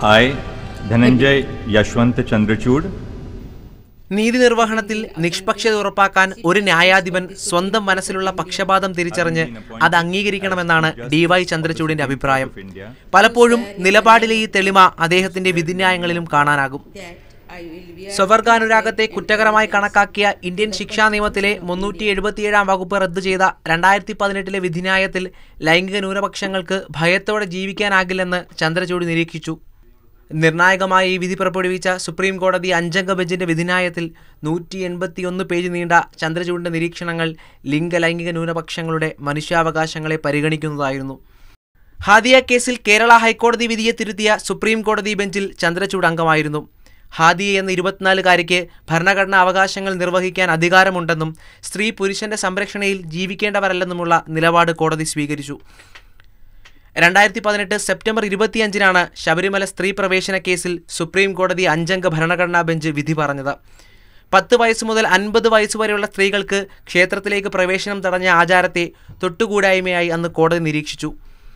I, Dhananjay Yashwant Chandrachud, നീതി നിർവഹണത്തിൽ നിഷ്പക്ഷത ഉറപ്പാക്കാൻ ഒരു ന്യായാധിപൻ സ്വന്തം മനസ്സിലുള്ള പക്ഷപാതം തിരിച്ചറിഞ്ഞ് അത് അംഗീകരിക്കണമെന്നാണ് ഡി വൈ ചന്ദ്രചൂഡിന്റെ അഭിപ്രായം പലപ്പോഴും നിലപാടിലെ ഈ തെളിമ അദ്ദേഹത്തിന്റെ വിധിന്യായങ്ങളിലും കാണാനാകും സ്വവർഗാനുരാഗത്തെ കുറ്റകരമായി കണക്കാക്കിയ ഇന്ത്യൻ ശിക്ഷാ നിയമത്തിലെ മുന്നൂറ്റി എഴുപത്തിയേഴാം വകുപ്പ് റദ്ദു ചെയ്ത രണ്ടായിരത്തി പതിനെട്ടിലെ വിധിന്യായത്തിൽ ലൈംഗിക ന്യൂനപക്ഷങ്ങൾക്ക് ഭയത്തോടെ ജീവിക്കാനാകില്ലെന്ന് ചന്ദ്രചൂഡ് നിരീക്ഷിച്ചു നിർണായകമായ ഈ വിധി പുറപ്പെടുവിച്ച സുപ്രീം കോടതി അഞ്ചംഗ ബെഞ്ചിന്റെ വിധിന്യായത്തിൽ നൂറ്റി എൺപത്തിയൊന്ന് പേജ് നീണ്ട ചന്ദ്രചൂഡിന്റെ നിരീക്ഷണങ്ങൾ ലിംഗ ലൈംഗിക ന്യൂനപക്ഷങ്ങളുടെ മനുഷ്യാവകാശങ്ങളെ പരിഗണിക്കുന്നതായിരുന്നു ഹാദിയ കേസിൽ കേരള ഹൈക്കോടതി വിധിയെ തിരുത്തിയ സുപ്രീം കോടതി ബെഞ്ചിൽ ചന്ദ്രചൂഡ് അംഗമായിരുന്നു ഹാദിയ എന്ന ഇരുപത്തിനാലുകാരിക്ക് ഭരണഘടനാ അവകാശങ്ങൾ നിർവഹിക്കാൻ അധികാരമുണ്ടെന്നും സ്ത്രീ പുരുഷന്റെ സംരക്ഷണയിൽ ജീവിക്കേണ്ടവരല്ലെന്നുമുള്ള നിലപാട് കോടതി സ്വീകരിച്ചു രണ്ടായിരത്തി പതിനെട്ട് സെപ്റ്റംബർ ഇരുപത്തിയഞ്ചിനാണ് ശബരിമല സ്ത്രീ പ്രവേശന കേസിൽ സുപ്രീം കോടതി അഞ്ചംഗ ഭരണഘടനാ ബെഞ്ച് വിധി പറഞ്ഞത് പത്ത് വയസ്സ് മുതൽ അൻപത് വയസ്സ് വരെയുള്ള സ്ത്രീകൾക്ക് ക്ഷേത്രത്തിലേക്ക് പ്രവേശനം തടഞ്ഞ ആചാരത്തെ തൊട്ടുകൂടായ്മയായി അന്ന് കോടതി നിരീക്ഷിച്ചു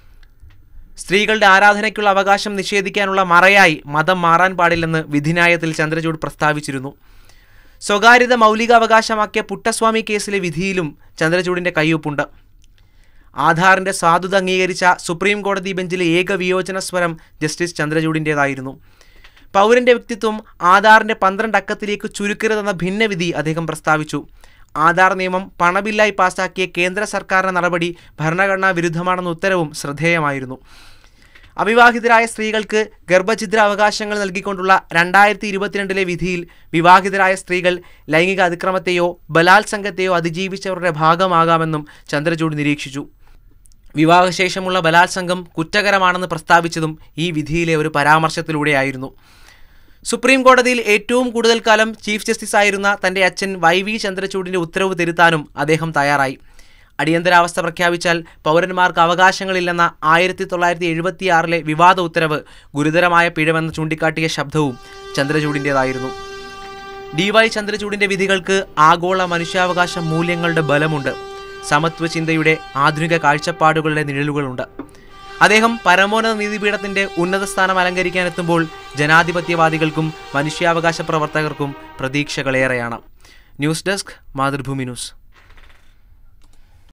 സ്ത്രീകളുടെ ആരാധനയ്ക്കുള്ള അവകാശം നിഷേധിക്കാനുള്ള മറയായി മതം മാറാൻ പാടില്ലെന്ന് വിധിന്യായത്തിൽ ചന്ദ്രചൂഡ് പ്രസ്താവിച്ചിരുന്നു സ്വകാര്യത മൗലികാവകാശമാക്കിയ പുട്ടസ്വാമി കേസിലെ വിധിയിലും ചന്ദ്രചൂഡിന്റെ കയ്യൊപ്പുണ്ട് ആധാറിന്റെ സാധുത അംഗീകരിച്ച സുപ്രീം കോടതി ബെഞ്ചിലെ ഏക വിയോജന സ്വരം ജസ്റ്റിസ് ചന്ദ്രചൂഡിൻ്റേതായിരുന്നു പൗരന്റെ വ്യക്തിത്വം ആധാറിന്റെ പന്ത്രണ്ട് അക്കത്തിലേക്ക് ചുരുക്കരുതെന്ന ഭിന്നവിധി അദ്ദേഹം പ്രസ്താവിച്ചു ആധാർ നിയമം പണബില്ലായി പാസാക്കിയ കേന്ദ്ര സർക്കാരിന്റെ നടപടി ഭരണഘടനാ വിരുദ്ധമാണെന്ന ഉത്തരവും ശ്രദ്ധേയമായിരുന്നു അവിവാഹിതരായ സ്ത്രീകൾക്ക് ഗർഭഛിദ്ര അവകാശങ്ങൾ നൽകിക്കൊണ്ടുള്ള രണ്ടായിരത്തി ഇരുപത്തിരണ്ടിലെ വിധിയിൽ വിവാഹിതരായ സ്ത്രീകൾ ലൈംഗിക അതിക്രമത്തെയോ ബലാത്സംഗത്തെയോ അതിജീവിച്ചവരുടെ ഭാഗമാകാമെന്നും ചന്ദ്രചൂഡ് നിരീക്ഷിച്ചു വിവാഹശേഷമുള്ള ബലാത്സംഗം കുറ്റകരമാണെന്ന് പ്രസ്താവിച്ചതും ഈ വിധിയിലെ ഒരു പരാമർശത്തിലൂടെയായിരുന്നു സുപ്രീം കോടതിയിൽ ഏറ്റവും കൂടുതൽ കാലം ചീഫ് ജസ്റ്റിസ് ആയിരുന്ന തന്റെ അച്ഛൻ വൈ വി ചന്ദ്രചൂഡിന്റെ ഉത്തരവ് തിരുത്താനും അദ്ദേഹം തയ്യാറായി അടിയന്തരാവസ്ഥ പ്രഖ്യാപിച്ചാൽ പൗരന്മാർക്ക് അവകാശങ്ങളില്ലെന്ന ആയിരത്തി തൊള്ളായിരത്തി എഴുപത്തിയാറിലെ വിവാദ ഉത്തരവ് ഗുരുതരമായ പിഴവെന്ന് ചൂണ്ടിക്കാട്ടിയ ശബ്ദവും ചന്ദ്രചൂഡിൻ്റേതായിരുന്നു ഡി വൈ ചന്ദ്രചൂഡിന്റെ വിധികൾക്ക് ആഗോള മനുഷ്യാവകാശ മൂല്യങ്ങളുടെ ബലമുണ്ട് സമത്വ ചിന്തയുടെ ആധുനിക കാഴ്ചപ്പാടുകളുടെ നിഴലുകളുണ്ട് അദ്ദേഹം പരമോന്നത നീതിപീഠത്തിന്റെ ഉന്നത സ്ഥാനം അലങ്കരിക്കാനെത്തുമ്പോൾ ജനാധിപത്യവാദികൾക്കും മനുഷ്യാവകാശ പ്രവർത്തകർക്കും പ്രതീക്ഷകളേറെയാണ് ന്യൂസ് ഡെസ്ക് മാതൃഭൂമി ന്യൂസ്